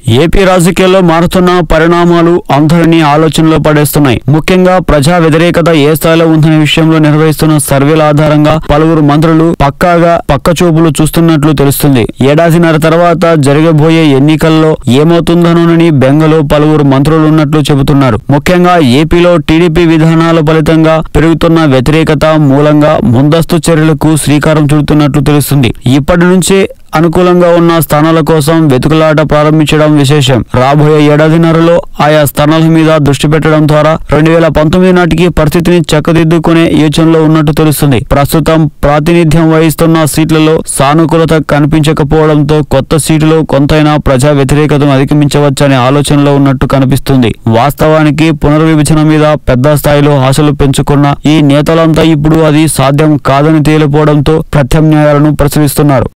AP రాజకీయాల్లో మారుతున్న పరిణామాలు అందరినీ ఆలోచనలో పడేస్తున్నాయి ముఖ్యంగా ప్రజా వ్యతిరేకత ఏ స్థాయిలో ఉందనే విషయంలో నిర్వహిస్తున్న సర్వేల ఆధారంగా పలువురు మంత్రులు పక్కాగా పక్కచూపులు చూస్తున్నట్లు తెలుస్తుంది ఏడాదిన్నర తర్వాత జరగబోయే ఎన్నికల్లో ఏమవుతుందనోనని బెంగలో పలువురు మంత్రులు ఉన్నట్లు చెబుతున్నారు ముఖ్యంగా ఏపీలో టీడీపీ విధానాల ఫలితంగా పెరుగుతున్న వ్యతిరేకత మూలంగా ముందస్తు చర్యలకు శ్రీకారం చుడుతున్నట్లు తెలుస్తుంది ఇప్పటి నుంచే అనుకూలంగా ఉన్న స్థానాల కోసం వెతుకులాట ప్రారంభించడం విశేషం రాబోయే ఏడాదిన్నరలో ఆయా స్థానాల మీద దృష్టి పెట్టడం ద్వారా రెండు వేల పంతొమ్మిది నాటికి పరిస్థితిని చక్కదిద్దుకునే యోచనలో ఉన్నట్టు తెలుస్తుంది ప్రస్తుతం ప్రాతినిధ్యం వహిస్తున్న సీట్లలో సానుకూలత కనిపించకపోవడంతో కొత్త సీటులో కొంతైనా ప్రజా వ్యతిరేకతను అధిగమించవచ్చనే ఆలోచనలో ఉన్నట్టు కనిపిస్తుంది వాస్తవానికి పునర్విభజన మీద పెద్ద స్థాయిలో ఆశలు పెంచుకున్న ఈ నేతలంతా ఇప్పుడు అది సాధ్యం కాదని తేలిపోవడంతో ప్రత్యామ్నాయాలను పరిశీలిస్తున్నారు